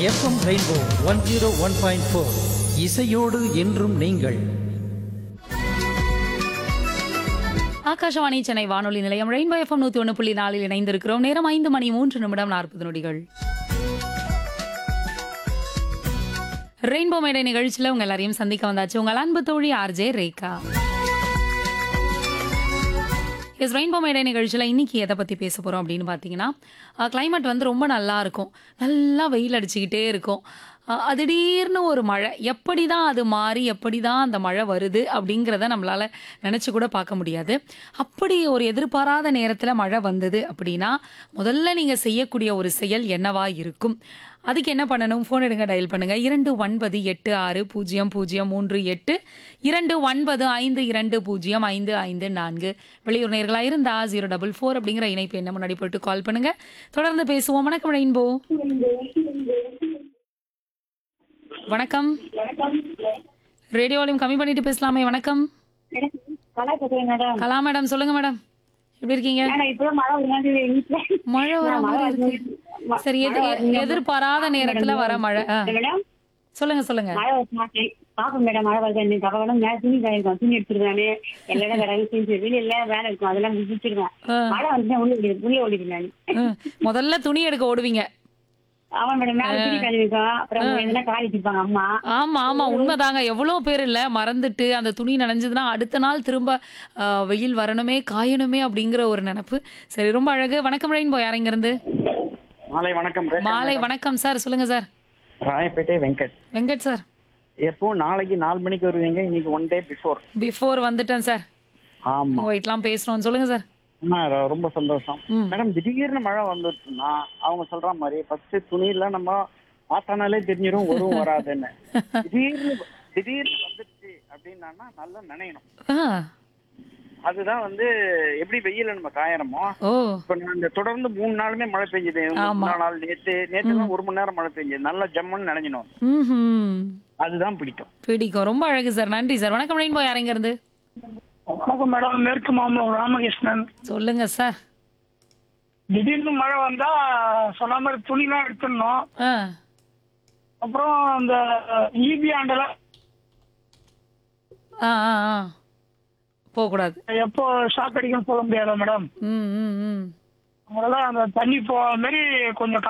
FM Rainbow one zero one point four இசையோடு என்றும் நீங்கள் ஆகாஷவாணி சென்னை வானொலி நிலையம் ரெயின்போ எஃப்எம் நூத்தி ஒன்று புள்ளி நாலில் இணைந்திருக்கிறோம் நேரம் ஐந்து மணி மூன்று நிமிடம் நாற்பது நொடிகள் ரெயின்போ மேடை நிகழ்ச்சியில் உங்க எல்லாரையும் சந்திக்க வந்தாச்சு உங்கள் அன்பு தோழி ஆர்ஜே ரேகா எஸ் ரெயின்போ மேடை நிகழ்ச்சியில் இன்னைக்கு எதை பற்றி பேச போகிறோம் அப்படின்னு பார்த்தீங்கன்னா கிளைமேட் வந்து ரொம்ப நல்லா இருக்கும் நல்லா வெயில் அடிச்சுக்கிட்டே இருக்கும் அஹ், அது திடீர்னு ஒரு மழை எப்படி தான் அது மாறி எப்படி தான் அந்த மழை வருது அப்படிங்கிறத நம்மளால் நினச்சி கூட பார்க்க முடியாது அப்படி ஒரு எதிர்பாராத நேரத்தில் மழை வந்தது அப்படின்னா முதல்ல நீங்கள் செய்யக்கூடிய ஒரு செயல் என்னவா இருக்கும் அதுக்கு என்ன பண்ணணும் ஃபோன் எடுங்க டயல் பண்ணுங்க இரண்டு ஒன்பது எட்டு ஆறு பூஜ்ஜியம் பூஜ்ஜியம் மூன்று எட்டு இரண்டு ஒன்பது ஐந்து இரண்டு பூஜ்ஜியம் ஐந்து ஐந்து நான்கு வெளியூர் நேர்களாக இருந்தா ஜீரோ டபுள் ஃபோர் அப்படிங்கிற இணைப்பு என்ன முன்னாடி போட்டு கால் பண்ணுங்க தொடர்ந்து பேசுவோம் வணக்கம் ரெயின்போ வணக்கம் ரேடியோ வால்யூம் கம்மி பண்ணிட்டு பேசலாமே வணக்கம் கலா பேசுறேன் மேடம் கலா மேடம் சொல்லுங்க மேடம் எப்படி இருக்கீங்க மேடம் இப்பதான் மழை விழுந்து வீட்டுல மழை வர மாதிரி இருக்கு சரி எது எதிர்பாராத நேரத்துல வர மழை ஆ, மேடம் சொல்லுங்க சொல்லுங்க மழை வருது மாட்டேன் பாப்போம் மேடம் மழை வருது இன்னைக்கு தகவலும் மேல துணி காயிருக்கும் துணி எடுத்துருவானு எல்லா இடம் கடை செஞ்சு வெளியில வேலை இருக்கும் அதெல்லாம் முடிச்சிருவேன் ஆ. மழை வந்து உள்ள ஓடி உள்ள ஓடிடுவேன் நான் ம். முதல்ல துணி எடுக்க ஓடுவீங்க ஆமா மேடம் மேல துணி காயிருக்கும் அப்புறம் எதுனா காய் வச்சிருப்பாங்க அம்மா ஆமா ஆமா உண்மைதாங்க எவ்வளவு பேர் இல்ல மறந்துட்டு அந்த துணி நனைஞ்சதுன்னா அடுத்த நாள் திரும்ப ஆ, வெயில் வரணுமே காயணுமே அப்படிங்கிற ஒரு நினைப்பு சரி ரொம்ப அழகு வணக்கம் ரெயின்போ யார் இங்க இருந்து மாலை வணக்கம் ரேகா மாலை வணக்கம் சார் சொல்லுங்க சார் ராயப்பேட்டை வெங்கட் வெங்கட் சார் எப்போ நாளைக்கு நாலு மணிக்கு வருவீங்க இன்னைக்கு ஒன் டே பிஃபோர் பிஃபோர் வந்துட்டேன் சார் ஆமா ஒயிட்லாம் பேசுறோம் சொல்லுங்க சார் ஆமா, ர- ரொம்ப சந்தோஷம் ம். மேடம் திடீர்னு மழை வந்துச்சுன்னா அவங்க சொல்ற மாதிரி ஃபர்ஸ்ட் துணியெல்லாம் நம்ம பார்த்தானாலே தெரிஞ்சிடும் வரும் வராதுன்னு திடீர்னு திடீர்னு வந்துச்சு அப்படின்னா நல்லா நினைக்கணும் ஆ, அதுதான் வந்து எப்படி வெயில நம்ம காயறோமோ ஓ இப்ப நான் இந்த தொடர்ந்து மூணு நாளுமே மழை பெஞ்சது ஆமா. மூணு நாள் நேத்து நேத்து தான் ஒரு மணி நேரம் மழை பெஞ்சது நல்லா ஜம்முன்னு நினைக்கணும் ம்ஹும். அதுதான் பிடிக்கும் பிடிக்கும் ரொம்ப அழகு சார் நன்றி சார் வணக்கம் ரெயின்போ யார் இங்க இருந்து வணக்கம் மேடம் மேற்கு மாம்பலம் ராமகிருஷ்ணன் சொல்லுங்க சார் திடீர்னு மழை வந்தா சொன்ன மாதிரி துணிலாம் எடுத்துடணும் ஆ அப்புறம் அந்த ஈபி ஆண்டெல்லாம் ஆ ஆ ஆ போகக்கூடாது எப்போ ஷாக் அடிக்கும்னு சொல்ல முடியாதா மேடம் ம் ம் ம் அதனால அந்த தண்ணி போற மாதிரி கொஞ்சம்